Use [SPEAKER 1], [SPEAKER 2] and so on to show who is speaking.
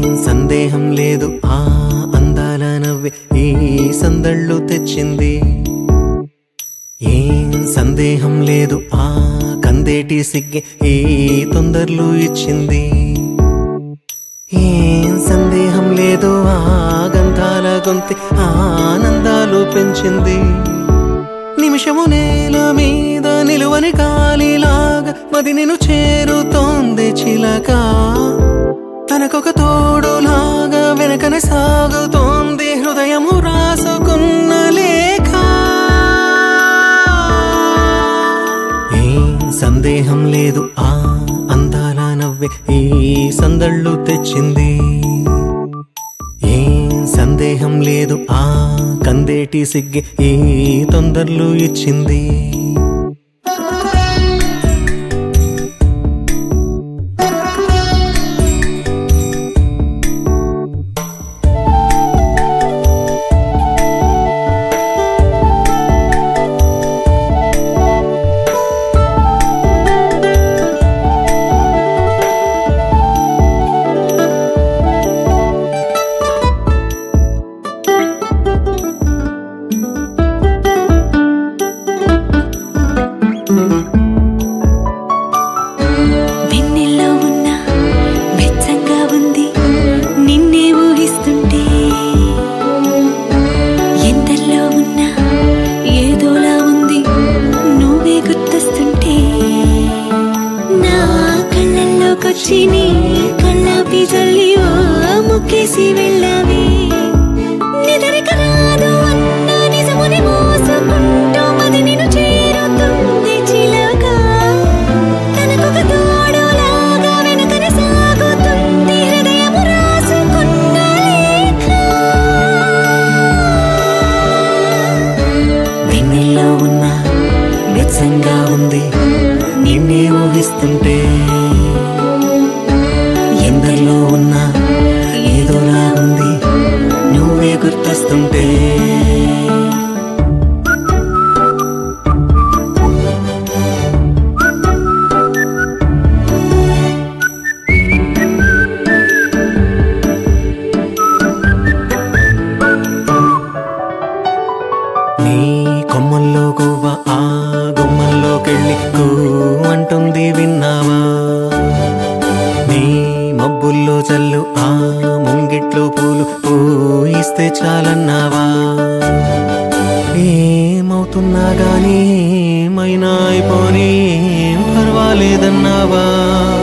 [SPEAKER 1] సందేహం లేదు ఆ అందాల నవ్వే ఈ సందళ్ళు తెచ్చింది ఏం సందేహం లేదు ఆ కందేటి సిగ్గే ఈ తొందరలు ఇచ్చింది ఏం సందేహం లేదు ఆ గంధాల గొంతి ఆనందాలు పెంచింది నిమిషము నేల మీద నిలువని గాలిలాగా మది నేను చేరుతోంది చిలక తనకొక తోడులాగా వెనకనే సాగుతోంది హృదయము రాసుకున్న లేఖ ఏం సందేహం లేదు ఆ అందాల నవ్వే ఈ సందళ్ళు తెచ్చింది ఏం సందేహం లేదు ఆ కందేటి సిగ్గి ఈ తొందరలు ఇచ్చింది
[SPEAKER 2] వెన్నెల్లో ఉన్న వెచ్చంగా ఉంది నిన్నే ఊహిస్తుంటే ఎందల్లో ఉన్న ఏదోలా ఉంది నువ్వే గుర్తొస్తుంటే నా కళ్ళల్లోకొచ్చి నీ కళ్ళాపి జల్లి ఓ ముక్కేసి వెళ్ళావే నిదరిక రాదు అన్న నిజముని మోసుకుంటూ మది నిన్ను చేరుతుంది చిలక తనకొక తోడులాగా వెనుకనే సాగుతుంది హృదయము రాసుకున్న లేఖ
[SPEAKER 1] వెన్నెల్లో ఉన్న వెచ్చంగా ఉంది నిన్నే ఊహిస్తుంటే ఎందరిలో ఉన్న ఏదోలా ఉంది నువ్వే గుర్తొస్తుంటే నీ కొమ్మల్లో గువ్వ ఆ గుమ్మల్లోకెళ్ళి కూ అంటుంది విన్నావా నీ మబ్బుల్లో చల్లు ఆ ముంగిట్లో పూలు పూయిస్తే చాలన్నావా ఏమవుతున్నా గానీ ఏమైనా అయిపోనీ ఏం పర్వాలేదన్నావా